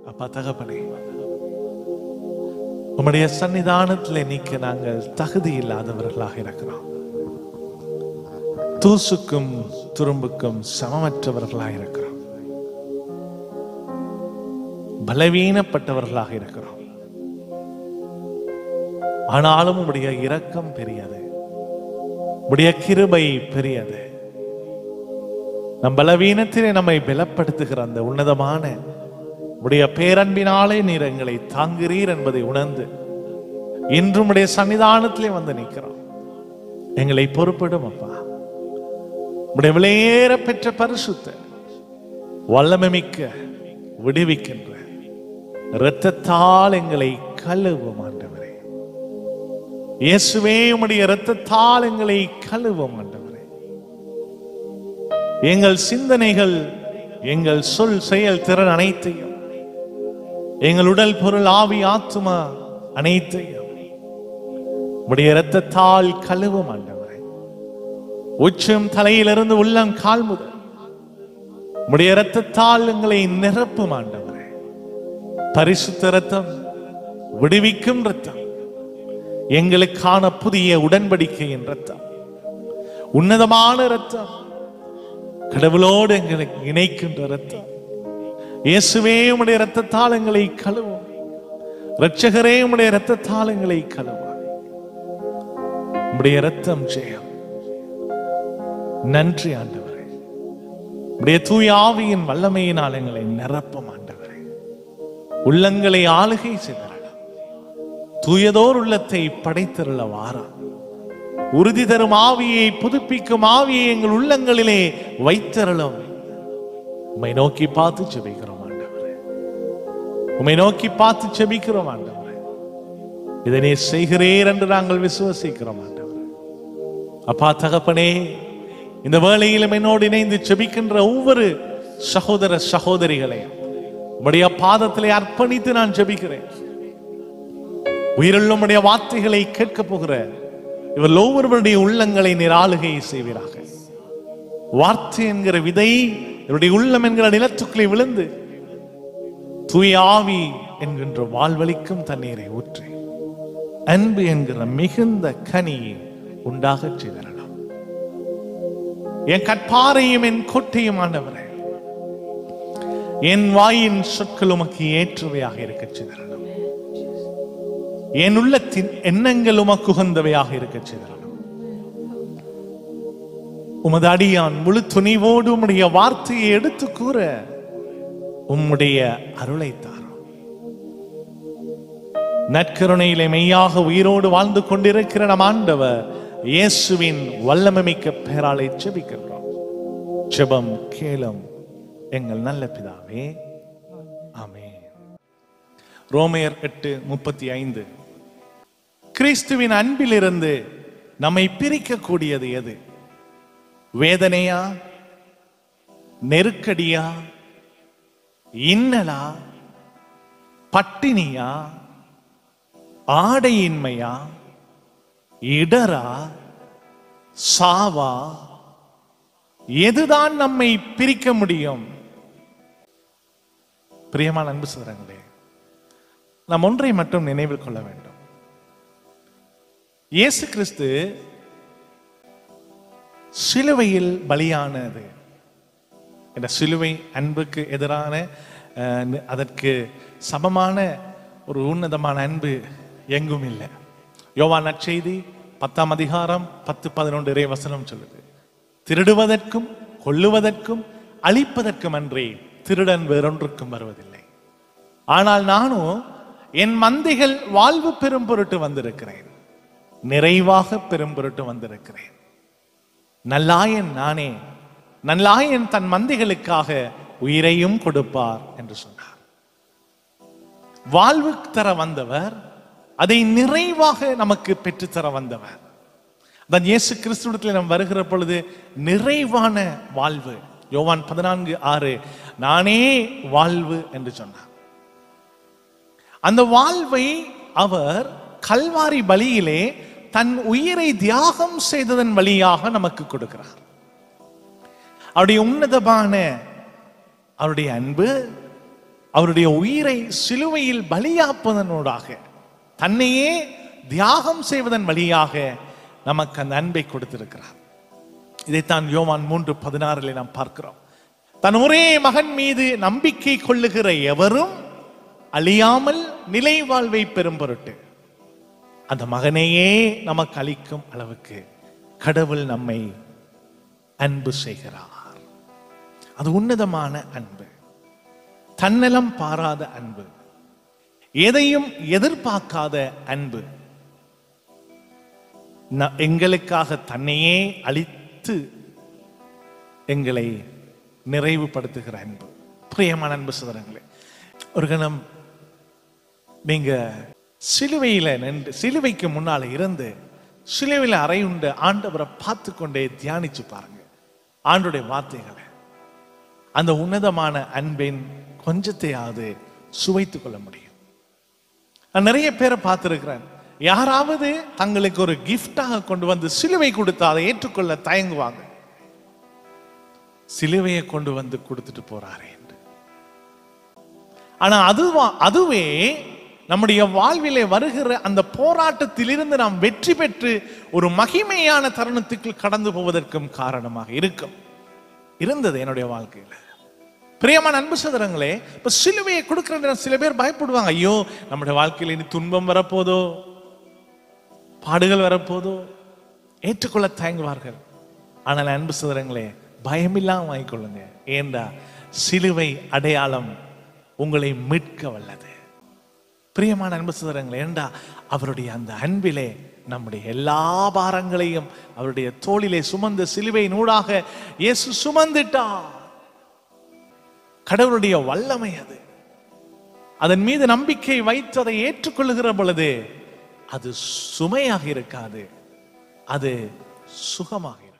அப்பா தகப்பனே உம்முடைய சன்னிதானத்தில் நிற்க நாங்கள் தகுதி இல்லாதவர்களாக இருக்கிறோம் தூசுக்கும் துரும்புக்கும் சமமற்றவர்களாக இருக்கிறோம் பலவீனப்பட்டவர்களாக இருக்கிறோம் ஆனாலும் உடைய இரக்கம் பெரியது உடைய கிருபை பெரியது நம் பலவீனத்திலே நம்மை பலப்படுத்துகிற அந்த உன்னதமான உடைய பேரன்பினாலே நீர் எங்களை தாங்குகிறீர் என்பதை உணர்ந்து இன்றும் உடைய சன்னிதானத்திலே வந்து நிற்கிறோம் எங்களை பொறுப்பிடும் அப்பா உடைய விலையேற பெற்ற பரிசுத்த வல்லமைமிக்க விடுவிக்கின்ற இரத்தத்தால் எங்களை கழுவும் ஆண்டவரே இயேசுவே உம்முடைய இரத்தத்தால் எங்களை கழுவும் ஆண்டவரே எங்கள் சிந்தனைகள் எங்கள் சொல் செயல் திறன் அனைத்தையும் எங்கள் உடல் பொருள் ஆவி ஆத்துமா அனைத்தையும் உடைய இரத்தத்தால் கழுவும் ஆண்டவரே உச்சம் தலையிலிருந்து உள்ளம் கால் முதல் உடைய இரத்தத்தால் எங்களை நிரப்பும் ஆண்டவரே பரிசுத்த இரத்தம் விடுவிக்கும் இரத்தம் எங்களுக்கான புதிய உடன்படிக்கையின் இரத்தம் உன்னதமான இரத்தம் கடவுளோடு எங்களை இணைக்கின்ற இரத்தம் இயேசுவே உம்முடைய இரத்தத்தால் எங்களை கழுவும் இரட்சகரே உம்முடைய இரத்தத்தால் எங்களை கழுவும் உம்முடைய இரத்தம் ஜெயம் நன்றி ஆண்டவரே உடைய தூய ஆவியின் வல்லமையினால் எங்களை நிரப்பும் ஆண்டவரே உள்ளங்களை ஆளுகை செய்தரலாம் தூயதோர் உள்ளத்தை படைத்தருள வாரா உறுதி தரும் ஆவியை புதுப்பிக்கும் ஆவியை எங்கள் உள்ளங்களிலே வைத்தருளும் உம்மை நோக்கி பார்த்து செபிக்கிறோம் ஆண்டவரே உம்மை நோக்கி பார்த்து செபிக்கிறோம் ஆண்டவரே இதை நீர் செய்கிறீர் என்று நாங்கள் விசுவசிக்கிறோம் ஆண்டவரே அப்பா தகப்பனே இந்த வேளையிலும் என்னோடு இணைந்து செபிக்கின்ற ஒவ்வொரு சகோதர சகோதரிகளையும் உம்முடைய பாதத்திலே அர்ப்பணித்து நான் ஜெபிக்கிறேன் உயிருள்ள உம்முடைய வார்த்தைகளை கேட்க போகிற இவர் ஒவ்வொருவருடைய உள்ளங்களை நீர் ஆளுகை செய்வீராக வார்த்தை என்கிற விதை இவருடைய உள்ளம் என்கிற நிலத்துக்குள்ளே விழுந்து தூய ஆவி என்கின்ற வாழ்வழிக்கும் தண்ணீரை ஊற்றி அன்பு என்கிற மிகுந்த கனியை உண்டாகச் செய்தரலாம் என் கற்பாரையும் என் கோட்டையும் ஆண்டவரே என் வாயின் சொற்கள் உமக்கு ஏற்றவையாக இருக்கச் செய்தரலாம் என் உள்ளத்தின் எண்ணங்கள் உமக்கு உகந்தவையாக இருக்கச் செய்தரலாம் உமது அடியான் முழு துணிவோடு உம்முடைய வார்த்தையை எடுத்து கூற உம்முடைய அருளை தாரும் நற்கருணையிலே மெய்யாக உயிரோடு வாழ்ந்து கொண்டிருக்கிற நம் ஆண்டவர் இயேசுவின் வல்லமைமிக்க பெயராலே ஜெபிக்கின்றோம் ஜெபம் கேளும் எங்கள் நல்ல பிதாவே ஆமென் ரோமையர் எட்டு முப்பத்தி ஐந்து கிறிஸ்துவின் அன்பிலிருந்து நம்மை பிரிக்கக்கூடியது எது வேதனையா நெருக்கடியா இன்னலா பட்டினியா ஆடையின்மையா இடரா சாவா எதுதான் நம்மை பிரிக்க முடியும் பிரியமான அன்பு சோதரங்களே நாம் ஒன்றை மட்டும் நினைவில் கொள்ள வேண்டும் இயேசு கிறிஸ்து சிலுவையில் பலியானது இந்த சிலுவை அன்புக்கு எதிரான அஹ், நி- அதற்கு சமமான ஒரு உன்னதமான அன்பு எங்கும் இல்லை யோவான் நற்செய்தி பத்தாம் அதிகாரம் பத்து பதினொன்று இறை வசனம் சொல்லுது திருடுவதற்கும் கொல்லுவதற்கும் அழிப்பதற்கும் அன்றே திருடன் வேறொன்றுக்கும் வருவதில்லை ஆனால் நானும் என் மந்தைகள் வாழ்வு பெறும் பொருட்டு வந்திருக்கிறேன் நிறைவாக பெறும் பொருட்டு வந்திருக்கிறேன் நல்லாயன் நானே நல்லாயன் தன் மந்தைகளுக்காக உயிரையும் கொடுப்பார் என்று சொன்னார் வாழ்வு தர வந்தவர் அதை நிறைவாக நமக்கு பெற்றுத்தர வந்தவர் தான் இயேசு கிறிஸ்துவத்தில் நாம் வருகிற பொழுது நிறைவான வாழ்வு யோவான் பதினான்கு ஆறு நானே வாழ்வு என்று சொன்னார் அந்த வாழ்வை அவர் கல்வாரி பலியிலே தன் உயிரை தியாகம் செய்ததன் வழியாக நமக்கு கொடுக்கிறார் அவருடைய உன்னதமான அவருடைய அன்பு அவருடைய உயிரை சிலுவையில் பலியாப்பதனூடாக தன்னையே தியாகம் செய்வதன் வழியாக நமக்கு அந்த அன்பை கொடுத்திருக்கிறார் இதைத்தான் யோவான் மூன்று பதினாறில் நாம் பார்க்கிறோம் தன் ஒரே மகன் மீது நம்பிக்கை கொள்ளுகிற எவரும் அழியாமல் நிலை வாழ்வை பெறும் பொருட்டு அந்த மகனையே நமக்கு அளிக்கும் அளவுக்கு கடவுள் நம்மை அன்பு செய்கிறார் அது உன்னதமான அன்பு தன்னலம் பாராத அன்பு எதையும் எதிர்பார்க்காத அன்பு ந- எங்களுக்காக தன்னையே அழித்து எங்களை நிறைவுபடுத்துகிற அன்பு பிரியமான அன்பு சதுரங்களே ஒரு கணம் நீங்க சிலுவையில நின்று சிலுவைக்கு முன்னால இருந்து சிலுவையில அறையுண்ட ஆண்டவரை பார்த்து கொண்டே தியானிச்சு பாருங்க ஆண்டுடைய வார்த்தைகளை அந்த உன்னதமான அன்பின் கொஞ்சத்தையாவது சுவைத்துக் கொள்ள முடியும் நான் நிறைய பேரை பார்த்திருக்கிறேன் யாராவது தங்களுக்கு ஒரு கிஃப்டாக கொண்டு வந்து சிலுவை கொடுத்தா அதை ஏற்றுக்கொள்ள தயங்குவாங்க சிலுவையை கொண்டு வந்து கொடுத்துட்டு போறாரே என்று ஆனா அதுவா அதுவே நம்முடைய வாழ்விலே வருகிற அந்த போராட்டத்திலிருந்து நாம் வெற்றி பெற்று ஒரு மகிமையான தருணத்துக்கு கடந்து போவதற்கும் காரணமாக இருக்கும் இருந்தது என்னுடைய வாழ்க்கையில பிரியமான அன்பு சதுரங்களே இப்ப சிலுவையை கொடுக்கிற நேரம் சில பேர் பயப்படுவாங்க ஐயோ நம்முடைய வாழ்க்கையில இனி துன்பம் வரப்போதோ பாடுகள் வரப்போதோ ஏற்றுக்கொள்ள தயங்குவார்கள் ஆனால் அன்பு சதுரங்களே பயமில்லாம வாங்கிக்கொள்ளுங்க ஏண்டா சிலுவை அடையாளம் உங்களை மீட்க வல்லது பிரியமான அன்பு சதுரங்களே ஏண்டா அவருடைய அந்த அன்பிலே நம்முடைய எல்லா பாரங்களையும் அவருடைய தோளிலே சுமந்த சிலுவை நூடாக இயேசு சுமந்துட்டார் கடவுளுடைய வல்லமை அது அதன் மீது நம்பிக்கை வைத்து அதை ஏற்றுக்கொள்ளுகிற பொழுது அது சுமையாக இருக்காது அது சுகமாக இருக்கும்